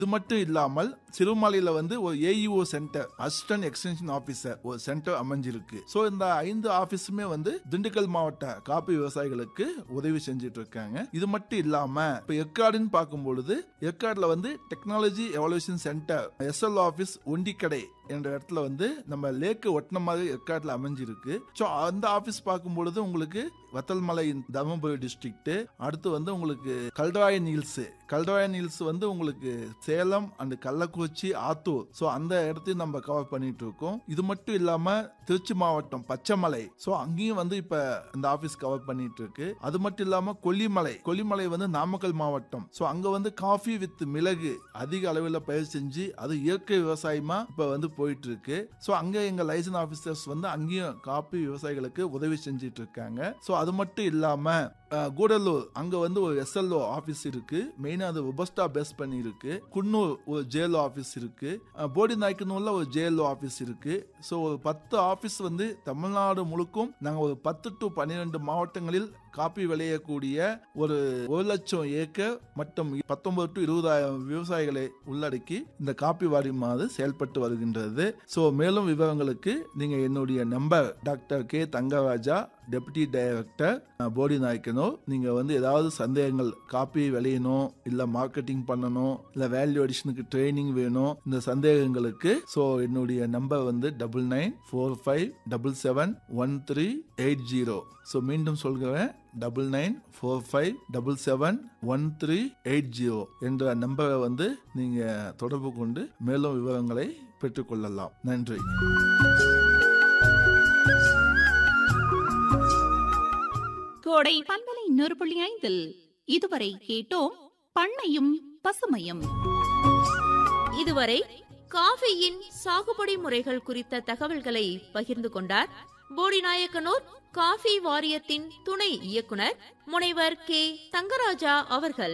இது மட்டும் இல்லாமல் சிறுமலையில வந்து ஒரு AEO centre assistant extension officer ஒரு சென்டர் அமைஞ்சிருக்கு சோ இந்த ஐந்து ஆபீஸுமே வந்து திண்டுக்கல் மாவட்ட காப்பி விவசாயிகளுக்கு உதவி செஞ்சுட்டு இருக்காங்க இது மட்டும் இல்லாம இப்ப எக்காடுன்னு பார்க்கும் பொழுது எக்காடுல வந்து technology evolution centre SL office Ondikkadai என்ற இடத்துல வந்து நம்ம லேக்கு ஒட்டின மாதிரி எக்காட்டில் அமைஞ்சிருக்கு ஸோ அந்த ஆஃபீஸ் பார்க்கும் பொழுது உங்களுக்கு வத்தல்மலை தருமபுரி டிஸ்ட்ரிக்ட் அடுத்து வந்து உங்களுக்கு கல்டாய நீல்ஸ் கல்டாய நீல்ஸ் வந்து உங்களுக்கு சேலம் அண்ட் கள்ளக்குறிச்சி ஆத்தூர் ஸோ அந்த இடத்தையும் நம்ம கவர் பண்ணிட்டு இருக்கோம் இது மட்டும் இல்லாம திருச்சி மாவட்டம் பச்சைமலை ஸோ அங்கேயும் வந்து இப்ப இந்த ஆஃபீஸ் கவர் பண்ணிட்டு இருக்கு அது மட்டும் இல்லாம கொல்லிமலை கொல்லிமலை வந்து நாமக்கல் மாவட்டம் ஸோ அங்க வந்து காஃபி வித் மிளகு அதிக அளவில் பயிர் செஞ்சு அது இயற்கை விவசாயமா இப்ப வந்து போயிட்டு இருக்கு ஸோ அங்க எங்க லைசன் ஆபீசர்ஸ் வந்து அங்கேயும் காப்பி விவசாயிகளுக்கு உதவி செஞ்சுட்டு இருக்காங்க ஸோ அது மட்டும் இல்லாம அஹ், கூடலூர் அங்க வந்து ஒரு எஸ்எல்ஓ ஆபீஸ் இருக்கு மெயினா அது உபஸ்டா பேஸ் பண்ணி இருக்கு குன்னூர் ஒரு ஜேஎல்ஓ ஆபீஸ் இருக்கு அஹ், போடி நாய்க்கனூர்ல ஒரு ஜேஎல்ஓ ஆபீஸ் இருக்கு ஸோ ஒரு பத்து ஆபீஸ் வந்து தமிழ்நாடு முழுக்கும் நாங்க ஒரு பத்து டு பன்னிரெண்டு மாவட்டங்களில் காப்பி விளையக்கூடிய ஒரு ஒரு லட்சம் ஏக்கர் மற்றும் பத்தொன்பது டு இருபதாயிரம் விவசாயிகளை உள்ளடக்கி இந்த காப்பி வாரியமானது செயல்பட்டு வருகின்றது ஸோ மேலும் விவரங்களுக்கு நீங்க என்னுடைய number doctor K Thangaraja deputy director அஹ், போடி நாய்க்கனூர் நீங்க வந்து ஏதாவது சந்தேகங்கள் காப்பி விளையணும் இல்ல மார்க்கெட்டிங் பண்ணணும் இல்ல வேல்யூ அடிஷனுக்கு ட்ரைனிங் வேணும் இந்த சந்தேகங்களுக்கு ஸோ என்னுடைய நம்பர் வந்து double nine four five double seven one three eight zero so மீண்டும் சொல்கிறேன் double nine four five double seven one three eight zero என்ற நம்பரை வந்து நீங்க தொடர்பு கொண்டு மேலும் விவரங்களை பெற்றுக்கொள்ளலாம் நன்றி கோடை பண்பலை இன்னொரு புள்ளி ஐந்தில் இதுவரை கேட்டோம் பண்ணையும் பசுமையும் இதுவரை காஃபியின் சாகுபடி முறைகள் குறித்த தகவல்களை பகிர்ந்து கொண்டார் போடிநாயக்கனூர் காஃபி வாரியத்தின் துணை இயக்குனர் முனைவர் கே தங்கராஜா அவர்கள்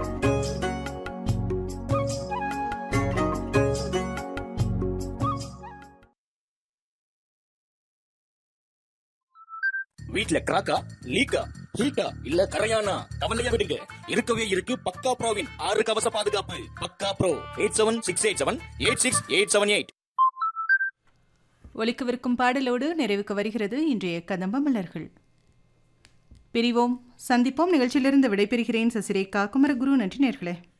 வீட்ல கிராக்கா லீக்கா ஹீட்டா இல்ல கரையானா கவலையா விடுங்க இருக்கவே இருக்கு பக்கா ப்ரோவின் ஆறு கவச பாதுகாப்பு பக்கா bro eight seven six eight seven eight six eight seven eight ஒலிக்கவிருக்கும் பாடலோடு நிறைவுக்கு வருகிறது இன்றைய கதம்ப மலர்கள் பிரிவோம் சந்திப்போம் நிகழ்ச்சியிலிருந்து விடைபெறுகிறேன் சசிரேகா குமரகுரு நன்றி நேர்களே